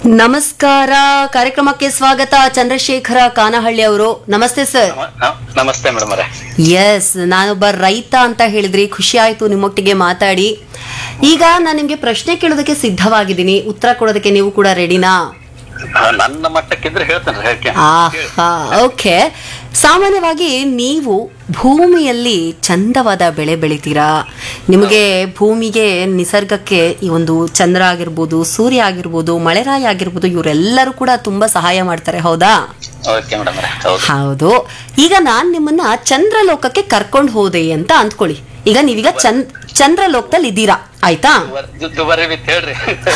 ನಮಸ್ಕಾರ ಕಾರ್ಯಕ್ರಮಕ್ಕೆ ಸ್ವಾಗತ ಚಂದ್ರಶೇಖರ ಕಾನಹಳ್ಳಿ ಅವರು ನಮಸ್ತೆ ಸರ್ ನ- ನ- ನಮಸ್ತೆ ಮೇಡಮ್ ಅವರೇ ಎಸ್ ನಾನೊಬ್ಬ ರೈತ ಅಂತ ಹೇಳಿದ್ರಿ ಖುಷಿ ಆಯ್ತು ನಿಮ್ಮೊಟ್ಟಿಗೆ ಮಾತಾಡಿ ಈಗ ನಾನು ನಿಮ್ಗೆ ಪ್ರಶ್ನೆ ಕೇಳೋದಕ್ಕೆ ಸಿದ್ಧವಾಗಿದ್ದೀನಿ ಉತ್ತರ ಕೊಡೋದಕ್ಕೆ ನೀವು ಕೂಡ ರೆಡಿನಾ ಆ, ನನ್ನ ಮಟ್ಟಕ್ಕಿದ್ರೆ ಹೇಳ್ತೇನೆ ಹೇಳ್ಕೆ ಆಹಾ ಓಕೆ ಸಾಮಾನ್ಯವಾಗಿ ನೀವು ಭೂಮಿಯಲ್ಲಿ ಚಂದವಾದ ಬೆಳೆ ಬೆಳಿತೀರಾ ನಿಮಗೆ ಭೂಮಿಗೆ ನಿಸರ್ಗಕ್ಕೆ ಈ ಒಂದು ಚಂದ್ರ ಆಗಿರ್ಬೋದು ಸೂರ್ಯ ಆಗಿರ್ಬೋದು ಮಳೆರಾಯ ಆಗಿರ್ಬೋದು ಇವರೆಲ್ಲರೂ ಕೂಡ ತುಂಬಾ ಸಹಾಯ ಮಾಡ್ತಾರೆ ಹೌದಾ ಓಕೆ ಮೇಡಮ್ ಅವರೇ ಹೌದು ಹೌದು ಈಗ ನಾನ್ ನಿಮ್ಮನ್ನ ಚಂದ್ರಲೋಕಕ್ಕೆ ಕರ್ಕೊಂಡು ಹೋದೆ ಅಂತ ಅಂದ್ಕೊಳ್ಳಿ ಈಗ ನೀವೀಗ ಚಂದ್ ಚಂದ್ರಲೋಕದಲ್ಲಿ ಇದ್ದೀರಾ ಆಯ್ತಾ ದುಬಾರಿ- ದು- ದುಬಾರಿ ಬಿತ್ತು ಹೇಳ್ರಿ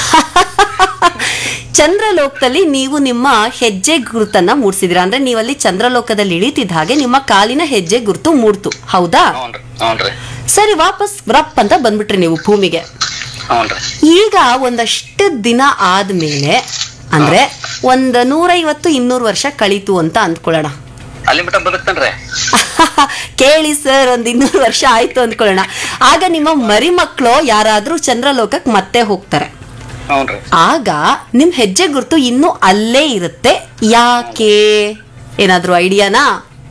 ಚಂದ್ರಲೋಕದಲ್ಲಿ ನೀವು ನಿಮ್ಮ ಹೆಜ್ಜೆ ಗುರುತನ್ನ ಮೂಡಿಸಿದಿರಾ ಅಂದ್ರೆ ನೀವಲ್ಲಿ ಚಂದ್ರಲೋಕದಲ್ಲಿ ಇಳಿತಿದ್ದ ಹಾಗೆ ನಿಮ್ಮ ಕಾಲಿನ ಹೆಜ್ಜೆ ಗುರುತು ಮೂಡ್ತು ಹೌದಾ ಹ್ಞೂನ್ರಿ ಹ್ಞೂನ್ರಿ ಸರಿ ವಾಪಸ್ ರಪ್ ಅಂತ ಬಂದ್ಬಿಟ್ರಿ ನೀವು ಭೂಮಿಗೆ ಹ್ಞೂನ್ರಿ ಈಗ ಒಂದಷ್ಟು ದಿನ ಆದ್ಮೇಲೆ ಅಂದ್ರೆ ಒಂದ್ ನೂರೈವತ್ತು ಇನ್ನೂರು ವರ್ಷ ಕಳೀತು ಅಂತ ಅಂದ್ಕೊಳ್ಳೋಣ ಅಲ್ಲಿ ಮಟ್ಟ ಬದುಕ್ತೇನ್ರಿ ಕೇಳಿ ಸರ್ ಒಂದ್ ಇನ್ನೂರು ವರ್ಷ ಆಯ್ತು ಅಂದ್ಕೊಳ್ಳೋಣ ಆಗ ನಿಮ್ಮ ಮರಿ ಮಕ್ಕಳು ಯಾರಾದ್ರೂ ಚಂದ್ರಲೋಕಕ್ಕೆ ಮತ್ತೆ ಹೋಗ್ತಾರೆ ಹ್ಞೂನ್ರಿ ಆಗ ನಿಮ್ ಹೆಜ್ಜೆ ಗುರುತು ಇನ್ನೂ ಅಲ್ಲೇ ಇರುತ್ತೆ ಯಾಕೆ ಏನಾದ್ರೂ ಐಡಿಯಾನಾ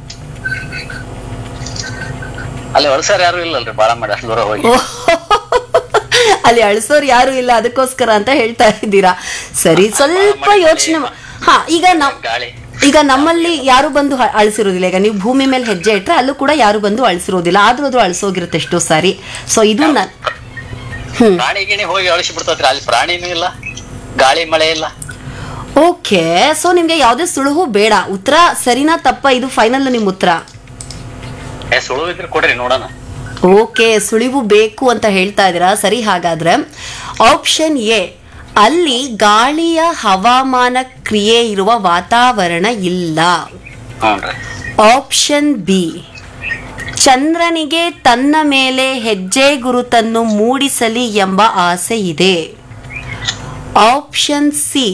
ಅಲ್ಲಿ ಹೊಲಸಾರ ಯಾರು ಇಲ್ಲಲ್ರಿ ಬಾಳ ಮಾಡಿ ಅಷ್ಟು ದೂರ ಹೋಗಿ ಅಲ್ಲಿ ಅಳಿಸೋರು ಯಾರು ಇಲ್ಲ ಅದಕ್ಕೋಸ್ಕರ ಅಂತ ಹೇಳ್ತಾ ಇದ್ದೀರಾ ಸರಿ ಸ್ವಲ್ಪ ಯೋಚನೆ ಮಾ- ಹಾ ಈಗ ನಾವ್ ಗಾಳಿ ಈಗ ನಮ್ಮಲ್ಲಿ ಯಾರು ಬಂದು ಹ- ಅಳಿಸಿರೋದಿಲ್ಲ ಈಗ ನೀವು ಭೂಮಿ ಮೇಲೆ ಹೆಜ್ಜೆ ಇಟ್ರೆ ಅಲ್ಲೂ ಕೂಡ ಯಾರು ಬಂದು ಅಳಿಸಿರೋದಿಲ್ಲ ಆದ್ರೂ ಅದು ಅಳಿಸೋಗಿರುತ್ತೆ ಎಷ್ಟೋ ಸಾರಿ ಸೊ ಇದು ನನ್ ಹ್ಮ್ ಪ್ರಾಣಿ ಗಿಣಿ ಹೋಗಿ ಅಳಿಸಿ ಬಿಡ್ತತ್ರಿ ಅಲ್ಲಿ ಪ್ರಾಣಿನೂ ಇಲ್ಲ ಗಾಳಿ ಮಳೆ ಇಲ್ಲ ಓಕೆ ಸೊ ನಿಮ್ಗೆ ಯಾವುದೇ ಸುಳುಹು ಬೇಡ ಉತ್ತರ ಸರಿನಾ ತಪ್ಪ ಇದು ಫೈನಲ್ ನಿಮ್ ಉತ್ತರ ಏ ಸುಳು ಇದ್ರೆ ಕೊಡ್ರಿ ನೋಡೋಣ ಓಕೆ ಸುಳಿವು ಬೇಕು ಅಂತ ಹೇಳ್ತಾ ಇದ್ದೀರಾ ಸರಿ ಹಾಗಾದ್ರೆ ಆಪ್ಷನ್ ಎ ಅಲ್ಲಿ ಗಾಳಿಯ ಹವಾಮಾನ ಕ್ರಿಯೆ ಇರುವ ವಾತಾವರಣ ಇಲ್ಲ ಹ್ಞೂನ್ರಿ ಆಪ್ಷನ್ ಬಿ ಚಂದ್ರನಿಗೆ ತನ್ನ ಮೇಲೆ ಹೆಜ್ಜೆ ಗುರುತನ್ನು ಮೂಡಿಸಲಿ ಎಂಬ ಆಸೆ ಇದೆ ಆಪ್ಷನ್ ಸಿ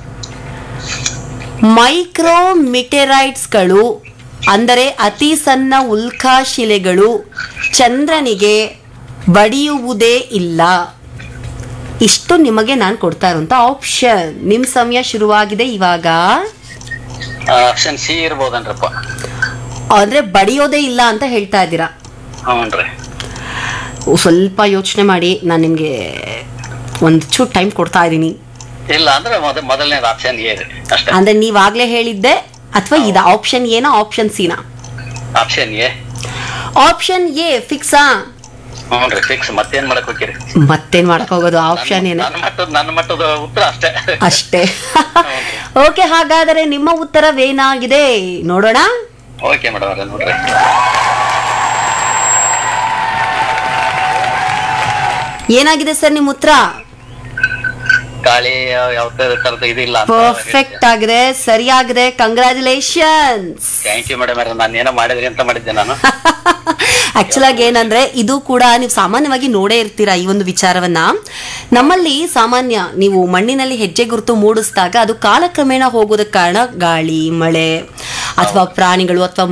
ಮೈಕ್ರೋ ಮಿಟೆರೈಟ್ಸ್ಗಳು ಅಂದರೆ ಅತಿ ಸಣ್ಣ ಉಲ್ಕಾಶಿಲೆಗಳು ಚಂದ್ರನಿಗೆ ಬಡಿಯುವುದೇ ಇಲ್ಲ ಇಷ್ಟು ನಿಮಗೆ ನಾನು ಕೊಡ್ತಾ ಇರುವಂತ ಆಪ್ಷನ್ ನಿಮ್ ಸಮಯ ಶುರುವಾಗಿದೆ ಇವಾಗ ಆಪ್ಷನ್ ಸಿ ಇರ್ಬೋದನ್ರಪ್ಪ ಅಂದ್ರೆ ಬಡಿಯೋದೇ ಇಲ್ಲ ಅಂತ ಹೇಳ್ತಾ ಇದ್ದೀರಾ ಹ್ಞೂನ್ರಿ ಸ್ವಲ್ಪ ಯೋಚನೆ ಮಾಡಿ ನಾನು ನಿಮಗೆ ಒಂದು ಚೂರು ಟೈಮ್ ಕೊಡ್ತಾ ಇದ್ದೀನಿ ಇಲ್ಲ ಅಂದ್ರೆ ಮೊದ ಮೊದಲನೇದು ಆಪ್ಷನ್ ಎ ರೀ ಅಷ್ಟೇ ಅಂದ್ರೆ ನೀವಾಗ್ಲೇ ಹೇಳಿದ್ದೆ ಅಥವಾ ಇದ ಆಪ್ಷನ್ ಏನಾ ಆಪ್ಷನ್ ಸಿನಾ ಆಪ್ಷನ್ ಎ ಆಪ್ಷನ್ ಎ ಫಿಕ್ಸಾ ಹ್ಞೂನ್ರಿ ಫಿಕ್ಸ್ ಮತ್ತೇನ್ ಮಾಡಕ್ ಹೋಗಿರಿ ಮತ್ತೇನ್ ಮಾಡಕ್ ಹೋಗೋದು ಆಪ್ಷನ್ ಏನ ನನ್ನ ಮಟ್ಟದ ನನ್ನ ಮಟ್ಟದ ಉತ್ತರ ಅಷ್ಟೇ ಅಷ್ಟೇ ಓಕೆ ಹಾಗಾದರೆ ನಿಮ್ಮ ಉತ್ತರವೇನಾಗಿದೆ ನೋಡೋಣ ಓಕೆ ಮೇಡಮ್ ಅವ್ರೆ ನೋಡ್ರಿ ಏನಾಗಿದೆ ಸರ್ ನಿಮ್ಮ ಉತ್ತರ ಗಾಳಿ ಯಾವ ತರದ ಇದಿಲ್ಲ ಪರ್ಫೆಕ್ಟ್ ಆಗಿದೆ ಸರಿಯಾಗಿದೆ ಕಂಗ್ರ್ಯಾಚುಲೇಷನ್ಸ್ ಥ್ಯಾಂಕ್ ಯು ಮೇಡಮ್ ನಾನು ಏನೋ ಮಾಡಿದ್ರಿ ಅಂತ ಮಾಡಿದ್ದೆ ನಾನು ಆಕ್ಚುಲ್ ಆಗಿ ಏನಂದ್ರೆ ಇದು ಕೂಡ ನೀವು ಸಾಮಾನ್ಯವಾಗಿ ನೋಡೇ ಇರ್ತೀರಾ ಈ ಒಂದು ವಿಚಾರವನ್ನ ನಮ್ಮಲ್ಲಿ ಸಾಮಾನ್ಯ ನೀವು ಮಣ್ಣಿನಲ್ಲಿ ಹೆಜ್ಜೆ ಗುರುತು ಮೂಡಿಸಿದಾಗ ಅದು ಕಾಲಕ್ರಮೇಣ ಹೋಗೋದಕ್ಕೆ ಕಾರಣ ಗಾಳಿ ಮಳೆ ಅಥವಾ ಪ್ರಾಣಿಗಳು ಅಥವಾ